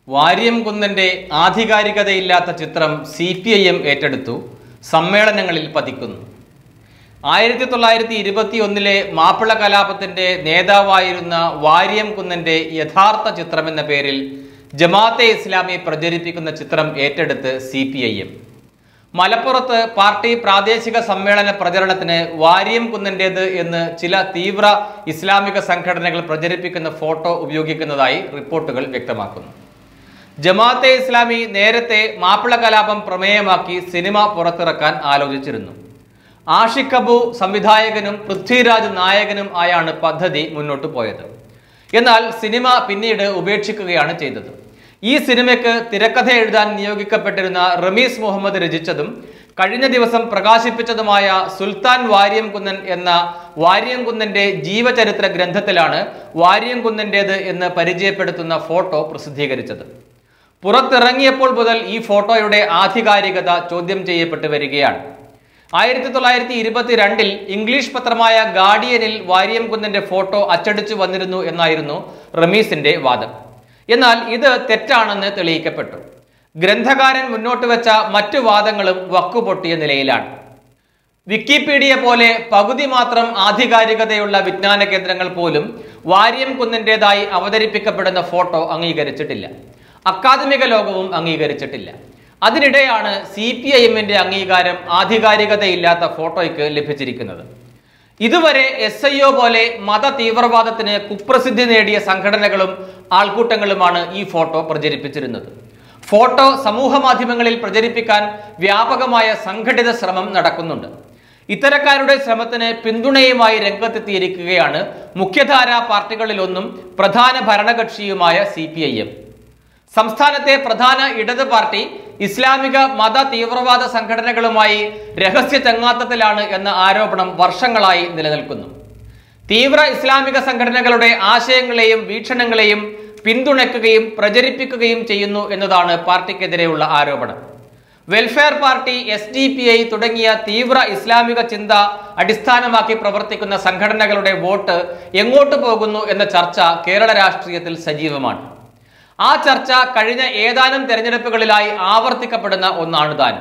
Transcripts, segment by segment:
വാര്യംകുന്നന്റെ ആധികാരികതയില്ലാത്ത ചിത്രം C P I M ഏറ്റെടുത്തു സമ്മേളനങ്ങളിൽ പതിക്കുന്നു ആയിരത്തി തൊള്ളായിരത്തി ഇരുപത്തി ഒന്നിലെ മാപ്പിള കലാപത്തിന്റെ നേതാവായിരുന്ന വാര്യംകുന്നന്റെ യഥാർത്ഥ ചിത്രമെന്ന പേരിൽ ജമാഅത്തെ ഇസ്ലാമി പ്രചരിപ്പിക്കുന്ന ചിത്രം ഏറ്റെടുത്ത് സി പി ഐ എം മലപ്പുറത്ത് പാർട്ടി പ്രാദേശിക സമ്മേളന പ്രചരണത്തിന് വാര്യം കുന്നന്റേത് എന്ന് ചില തീവ്ര ഇസ്ലാമിക സംഘടനകൾ പ്രചരിപ്പിക്കുന്ന ഫോട്ടോ ഉപയോഗിക്കുന്നതായി റിപ്പോർട്ടുകൾ വ്യക്തമാക്കുന്നു ജമാഅത്തെ ഇസ്ലാമി നേരത്തെ മാപ്പിള കലാപം പ്രമേയമാക്കി സിനിമ പുറത്തിറക്കാൻ ആലോചിച്ചിരുന്നു ആഷിഖ് അബു സംവിധായകനും പൃഥ്വിരാജ് നായകനും ആയാണ് പദ്ധതി മുന്നോട്ട് പോയത് എന്നാൽ സിനിമ പിന്നീട് ഉപേക്ഷിക്കുകയാണ് ചെയ്തത് ഈ സിനിമയ്ക്ക് തിരക്കഥ എഴുതാൻ നിയോഗിക്കപ്പെട്ടിരുന്ന റമീസ് മുഹമ്മദ് രചിച്ചതും കഴിഞ്ഞ ദിവസം പ്രകാശിപ്പിച്ചതുമായ സുൽത്താൻ വാര്യംകുന്നൻ എന്ന വാര്യംകുന്നന്റെ ജീവചരിത്ര ഗ്രന്ഥത്തിലാണ് വാര്യംകുന്നന്റേത് എന്ന് പരിചയപ്പെടുത്തുന്ന ഫോട്ടോ പ്രസിദ്ധീകരിച്ചത് പുറത്തിറങ്ങിയപ്പോൾ മുതൽ ഈ ഫോട്ടോയുടെ ആധികാരികത ചോദ്യം ചെയ്യപ്പെട്ടു വരികയാണ് ആയിരത്തി തൊള്ളായിരത്തി ഇരുപത്തിരണ്ടിൽ ഇംഗ്ലീഷ് പത്രമായ ഗാർഡിയനിൽ വാര്യംകുന്നന്റെ ഫോട്ടോ അച്ചടിച്ചു വന്നിരുന്നു എന്നായിരുന്നു റമീസിന്റെ വാദം എന്നാൽ ഇത് തെറ്റാണെന്ന് തെളിയിക്കപ്പെട്ടു ഗ്രന്ഥകാരൻ മുന്നോട്ട് വെച്ച മറ്റു വാദങ്ങളും വക്കുപൊട്ടിയ നിലയിലാണ് വിക്കിപീഡിയ പോലെ പകുതി മാത്രം ആധികാരികതയുള്ള വിജ്ഞാന കേന്ദ്രങ്ങൾ പോലും വാര്യം കുന്നിൻ്റെതായി അവതരിപ്പിക്കപ്പെടുന്ന ഫോട്ടോ അംഗീകരിച്ചിട്ടില്ല അക്കാദമിക ലോകവും അംഗീകരിച്ചിട്ടില്ല അതിനിടെയാണ് സി പി ഐ എമ്മിന്റെ അംഗീകാരം ആധികാരികതയില്ലാത്ത ഫോട്ടോയ്ക്ക് ലഭിച്ചിരിക്കുന്നത് ഇതുവരെ എസ് ഐ ഒ പോലെ മത തീവ്രവാദത്തിന് കുപ്രസിദ്ധി നേടിയ സംഘടനകളും ആൾക്കൂട്ടങ്ങളുമാണ് ഈ ഫോട്ടോ പ്രചരിപ്പിച്ചിരുന്നത് ഫോട്ടോ സമൂഹ മാധ്യമങ്ങളിൽ പ്രചരിപ്പിക്കാൻ വ്യാപകമായ സംഘടിത ശ്രമം നടക്കുന്നുണ്ട് ഇത്തരക്കാരുടെ ശ്രമത്തിന് പിന്തുണയുമായി രംഗത്തെത്തിയിരിക്കുകയാണ് മുഖ്യധാരാ പാർട്ടികളിലൊന്നും പ്രധാന ഭരണകക്ഷിയുമായ സി പി ഐ എം സംസ്ഥാനത്തെ പ്രധാന ഇടത് പാർട്ടി ഇസ്ലാമിക മത തീവ്രവാദ സംഘടനകളുമായി രഹസ്യ ചങ്ങാത്തത്തിലാണ് എന്ന ആരോപണം വർഷങ്ങളായി നിലനിൽക്കുന്നു തീവ്ര ഇസ്ലാമിക സംഘടനകളുടെ ആശയങ്ങളെയും വീക്ഷണങ്ങളെയും പിന്തുണയ്ക്കുകയും പ്രചരിപ്പിക്കുകയും ചെയ്യുന്നു എന്നതാണ് പാർട്ടിക്കെതിരെയുള്ള ആരോപണം Welfare Party S D P I തുടങ്ങിയ തീവ്ര ഇസ്ലാമിക ചിന്ത അടിസ്ഥാനമാക്കി പ്രവർത്തിക്കുന്ന സംഘടനകളുടെ വോട്ട് എങ്ങോട്ട് പോകുന്നു എന്ന ചർച്ച കേരള രാഷ്ട്രീയത്തിൽ സജീവമാണ് ആ ചർച്ച കഴിഞ്ഞ ഏതാനും തെരഞ്ഞെടുപ്പുകളിലായി ആവർത്തിക്കപ്പെടുന്ന ഒന്നാണ് താൻ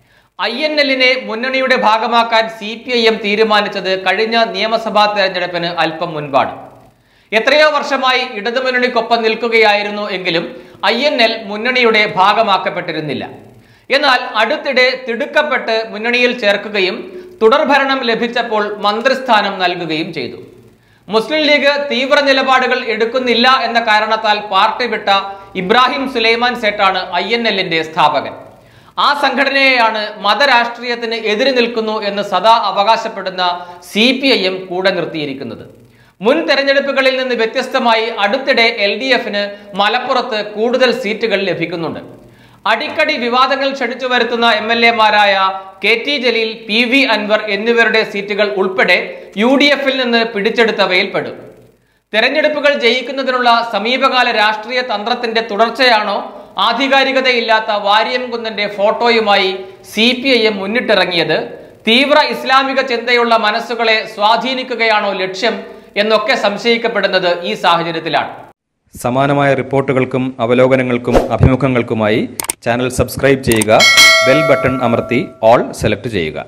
ഐ എൻ എല്ലിനെ മുന്നണിയുടെ ഭാഗമാക്കാൻ സി പി ഐ എം തീരുമാനിച്ചത് കഴിഞ്ഞ നിയമസഭാ തെരഞ്ഞെടുപ്പിന് അല്പം മുൻപാണ് എത്രയോ വർഷമായി ഇടതുമുന്നണിക്കൊപ്പം നിൽക്കുകയായിരുന്നു എങ്കിലും ഐ എൻ എൽ മുന്നണിയുടെ ഭാഗമാക്കപ്പെട്ടിരുന്നില്ല എന്നാൽ അടുത്തിടെ തിടുക്കപ്പെട്ട് മുന്നണിയിൽ ചേർക്കുകയും തുടർഭരണം ലഭിച്ചപ്പോൾ മന്ത്രിസ്ഥാനം നൽകുകയും ചെയ്തു മുസ്ലിം ലീഗ് തീവ്ര നിലപാടുകൾ എടുക്കുന്നില്ല എന്ന കാരണത്താൽ പാർട്ടി വിട്ട ഇബ്രാഹിം സുലൈമാൻ സേട്ടാണ് ഐ എൻ എല്ലിന്റെ സ്ഥാപകൻ ആ സംഘടനയെയാണ് മതരാഷ്ട്രീയത്തിന് എതിര് നിൽക്കുന്നു എന്ന് സദാ അവകാശപ്പെടുന്ന സി പി ഐ എം കൂടെ നിർത്തിയിരിക്കുന്നത് മുൻ തെരഞ്ഞെടുപ്പുകളിൽ നിന്ന് വ്യത്യസ്തമായി അടുത്തിടെ എൽ ഡി എഫിന് മലപ്പുറത്ത് കൂടുതൽ സീറ്റുകൾ ലഭിക്കുന്നുണ്ട് അടിക്കടി വിവാദങ്ങൾ ക്ഷണിച്ചു വരുത്തുന്ന എം എൽ എമാരായ K T Jaleel P V Anvar എന്നിവരുടെ സീറ്റുകൾ ഉൾപ്പെടെ യു ഡി എഫിൽ നിന്ന് പിടിച്ചെടുത്തവയിൽ പെടും തെരഞ്ഞെടുപ്പുകൾ ജയിക്കുന്നതിനുള്ള സമീപകാല രാഷ്ട്രീയ തന്ത്രത്തിന്റെ തുടർച്ചയാണോ ആധികാരികതയില്ലാത്ത വാര്യംകുന്നന്റെ ഫോട്ടോയുമായി സി പി ഐ എം മുന്നിട്ടിറങ്ങിയത് തീവ്ര ഇസ്ലാമിക ചിന്തയുള്ള മനസ്സുകളെ സ്വാധീനിക്കുകയാണോ ലക്ഷ്യം എന്നൊക്കെ സംശയിക്കപ്പെടുന്നത് ഈ സാഹചര്യത്തിലാണ് സമാനമായ റിപ്പോർട്ടുകൾക്കും അവലോകനങ്ങൾക്കും അഭിമുഖങ്ങൾക്കുമായി ചാനൽ സബ്സ്ക്രൈബ് ചെയ്യുക ബെൽ ബട്ടൺ അമർത്തി ഓൾ സെലക്ട് ചെയ്യുക